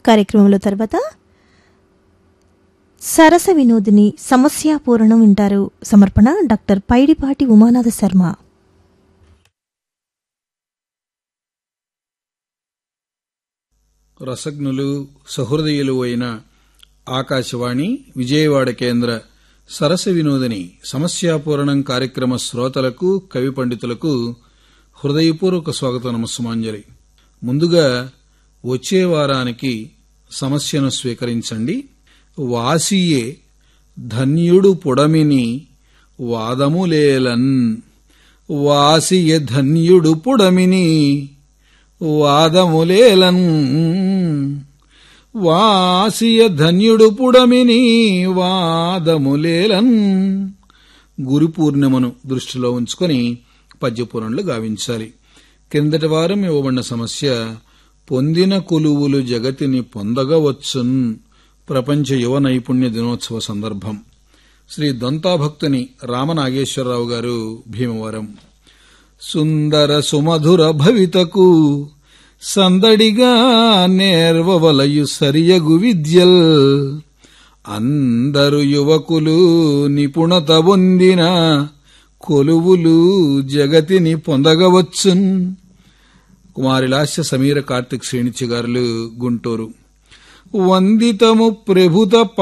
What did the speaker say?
కార్యక్రమంలో తర్వాత సరస వినోదిని సమస్యాపూరణం వింటారు సమర్పణ డాక్టర్ పైడిపాటి ఉమానాథ శర్మ రసజ్ఞులు సహృదయులు అయిన ఆకాశవాణి విజయవాడ కేంద్ర సరస వినోదిని సమస్యాపూరణం కార్యక్రమ శ్రోతలకు కవి పండితులకు హృదయపూర్వక స్వాగత నమస్సుమాంజలి ముందుగా వచ్చే వారానికి సమస్యను స్వీకరించండి వాసియే ధన్యుడు పుడమిని వాదములేలన్ వాసియ ధన్యుడు పుడమిని వాదములేలన్ వాసియ ధన్యుడు పుడమిని వాదములేలన్ గురు పూర్ణిమను దృష్టిలో ఉంచుకొని పద్యపురంలో గావించాలి కిందటి వారం ఇవ్వబడిన సమస్య పొందిన కొలువులు జగతిని పొందగవచ్చున్ ప్రపంచ యువ నైపుణ్య దినోత్సవ సందర్భం శ్రీ దొంతాభక్తుని రామనాగేశ్వరరావు గారు భీమవరం సుందర సుమధుర భవితకు సందడిగా నేర్వవలయు సరియగు విద్యల్ అందరు యువకులు నిపుణత పొందిన కొలువులు జగతిని పొందగవచ్చున్ కుమారిలాస్య సమీర కార్తిక్ శ్రేణిచి గారులు గుంటూరు వందితము ప్రభుత